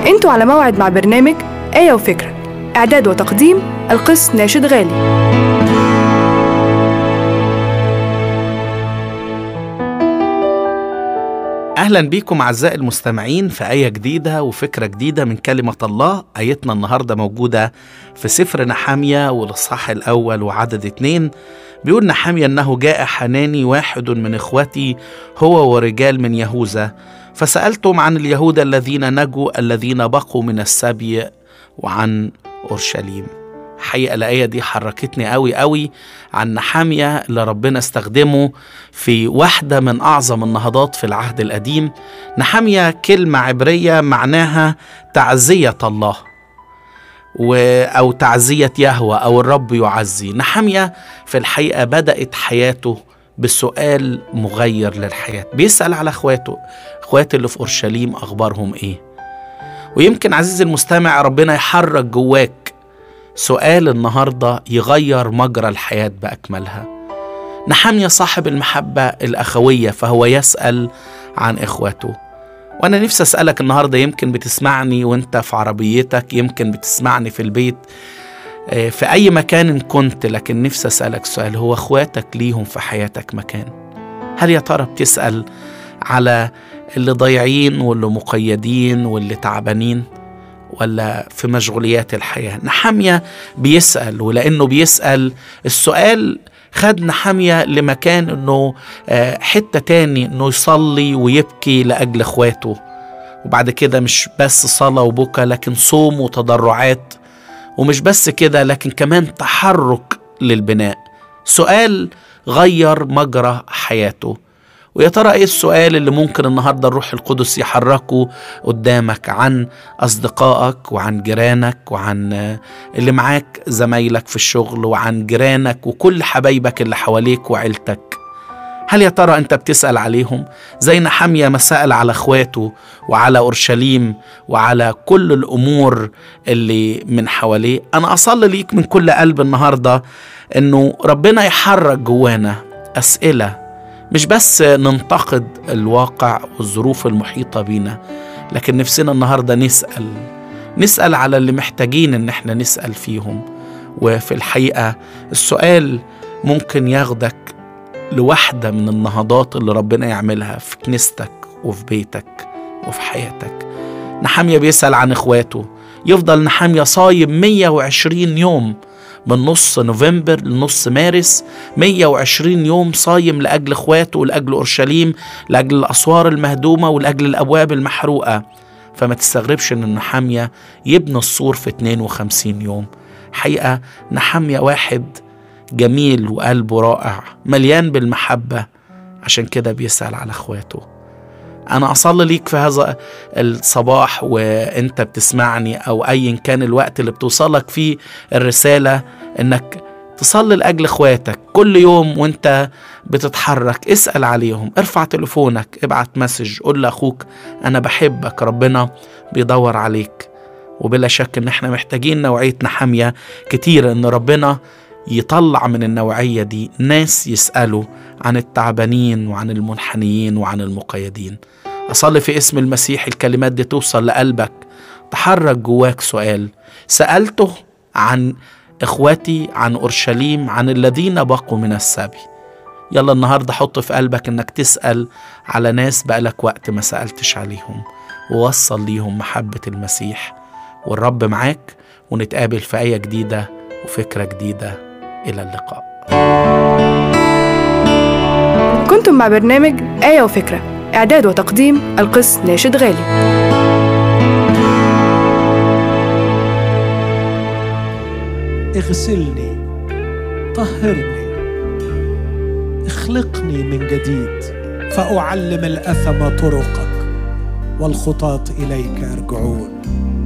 انتوا على موعد مع برنامج آية وفكرة إعداد وتقديم القس ناشد غالي أهلا بيكم أعزائي المستمعين في آية جديدة وفكرة جديدة من كلمة الله آيتنا النهاردة موجودة في سفر نحامية والإصحاح الأول وعدد اتنين بيقول نحامية أنه جاء حناني واحد من إخوتي هو ورجال من يهوذا فسألتم عن اليهود الذين نجوا الذين بقوا من السبي وعن أورشليم حقيقة الآية دي حركتني قوي قوي عن نحامية اللي ربنا استخدمه في واحدة من أعظم النهضات في العهد القديم نحامية كلمة عبرية معناها تعزية الله و أو تعزية يهوى أو الرب يعزي نحامية في الحقيقة بدأت حياته بسؤال مغير للحياة بيسأل على اخواته اخواته اللي في أورشليم أخبارهم إيه ويمكن عزيزي المستمع ربنا يحرك جواك سؤال النهاردة يغير مجرى الحياة بأكملها نحمية صاحب المحبة الأخوية فهو يسأل عن إخوته وأنا نفسي أسألك النهاردة يمكن بتسمعني وأنت في عربيتك يمكن بتسمعني في البيت في أي مكان كنت لكن نفسي أسألك سؤال هو إخواتك ليهم في حياتك مكان هل يا ترى بتسأل على اللي ضايعين واللي مقيدين واللي تعبانين ولا في مشغوليات الحياة نحامية بيسأل ولأنه بيسأل السؤال خد نحامية لمكان انه حتة تاني انه يصلي ويبكي لأجل اخواته وبعد كده مش بس صلاة وبكى لكن صوم وتضرعات ومش بس كده لكن كمان تحرك للبناء سؤال غير مجرى حياته ويا ترى ايه السؤال اللي ممكن النهارده الروح القدس يحركه قدامك عن اصدقائك وعن جيرانك وعن اللي معاك زمايلك في الشغل وعن جيرانك وكل حبايبك اللي حواليك وعيلتك هل يا ترى انت بتسال عليهم زي نحمية ما سال على اخواته وعلى اورشليم وعلى كل الامور اللي من حواليه انا اصلي ليك من كل قلب النهارده انه ربنا يحرك جوانا اسئله مش بس ننتقد الواقع والظروف المحيطة بينا لكن نفسنا النهاردة نسأل نسأل على اللي محتاجين ان احنا نسأل فيهم وفي الحقيقة السؤال ممكن ياخدك لواحدة من النهضات اللي ربنا يعملها في كنيستك وفي بيتك وفي حياتك نحامية بيسأل عن اخواته يفضل نحامية صايم 120 يوم من نص نوفمبر لنص مارس 120 يوم صايم لأجل إخواته ولأجل أورشليم لأجل الأسوار المهدومة ولأجل الأبواب المحروقة فما تستغربش إن نحامية يبني السور في 52 يوم حقيقة نحامية واحد جميل وقلبه رائع مليان بالمحبة عشان كده بيسأل على إخواته أنا أصلي ليك في هذا الصباح وأنت بتسمعني أو أيا كان الوقت اللي بتوصلك فيه الرسالة إنك تصلي لأجل إخواتك كل يوم وأنت بتتحرك اسأل عليهم ارفع تليفونك ابعت مسج قول لأخوك أنا بحبك ربنا بيدور عليك وبلا شك إن إحنا محتاجين نوعية نحامية كتير إن ربنا يطلع من النوعية دي ناس يسألوا عن التعبانين وعن المنحنيين وعن المقيدين أصلي في اسم المسيح الكلمات دي توصل لقلبك تحرك جواك سؤال سألته عن إخواتي عن أورشليم عن الذين بقوا من السبي يلا النهاردة حط في قلبك إنك تسأل على ناس بقالك وقت ما سألتش عليهم ووصل ليهم محبة المسيح والرب معاك ونتقابل في آية جديدة وفكرة جديدة إلى اللقاء كنتم مع برنامج آية وفكرة إعداد وتقديم القس ناشد غالي اغسلني طهرني اخلقني من جديد فأعلم الأثم طرقك والخطاة إليك يرجعون